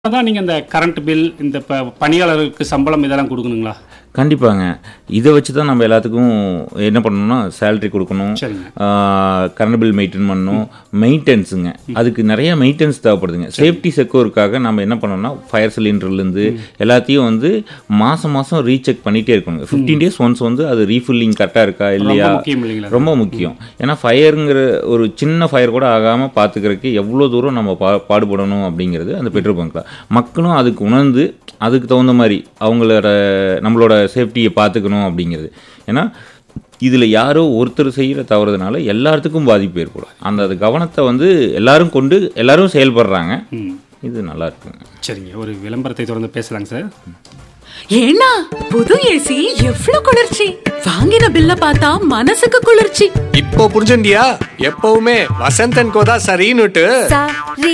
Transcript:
தான் நீங்கள் இந்த கரண்ட் பில் இந்த ப பணியாளருக்கு சம்பளம் இதெல்லாம் கொடுக்கணுங்களா கண்டிப்பாங்க இதை வச்சு தான் நம்ம எல்லாத்துக்கும் என்ன பண்ணணும்னா சேலரி கொடுக்கணும் சரிங்க கரண்ட் பில் மெயின்டைன் பண்ணணும் மெயின்டெனன்ஸுங்க அதுக்கு நிறைய மெயின்டெனன்ஸ் தேவைப்படுதுங்க சேஃப்டி செக்யூருக்காக நம்ம என்ன பண்ணணும்னா ஃபயர் சிலிண்டர்லேருந்து எல்லாத்தையும் வந்து மாதம் மாதம் ரீசெக் பண்ணிகிட்டே இருக்கணுங்க ஃபிஃப்டீன் டேஸ் ஒன்ஸ் வந்து அது ரீஃபில்லிங் கரெக்டாக இருக்கா இல்லையா ரொம்ப முக்கியம் இல்லைங்களா ரொம்ப முக்கியம் ஏன்னா ஃபயருங்கிற ஒரு சின்ன ஃபயர் கூட ஆகாமல் பார்த்துக்கிறதுக்கு எவ்வளோ தூரம் நம்ம பா பாடுபடணும் அப்படிங்கிறது அந்த பெட்ரோல் பங்க்கில் மக்களும் அதுக்கு உணர்ந்து அதுக்கு தகுந்த மாதிரி அவங்களோட நம்மளோட சேஃப்டியை பார்த்துக்கணும் அப்படிங்கிறது ஏன்னா இதில் யாரோ ஒருத்தர் செய்கிற தவறுதனால எல்லாத்துக்கும் பாதிப்பு ஏற்படும் அந்த அது கவனத்தை வந்து எல்லாரும் கொண்டு எல்லாரும் செயல்படுறாங்க ம் இது நல்லா இருக்குங்க சரிங்க ஒரு விளம்பரத்தை தொடர்ந்து பேசலாங்க சார் ஏன்னா புது ஏசி எவ்ளோ குளிர்ச்சி வாங்கின பில்ல பார்த்தா மனசுக்கு குளிர்ச்சி இப்போ புரிஞ்சுண்டியா எப்பவுமே வசந்தன் கோதா சரின்னுட்டு சரி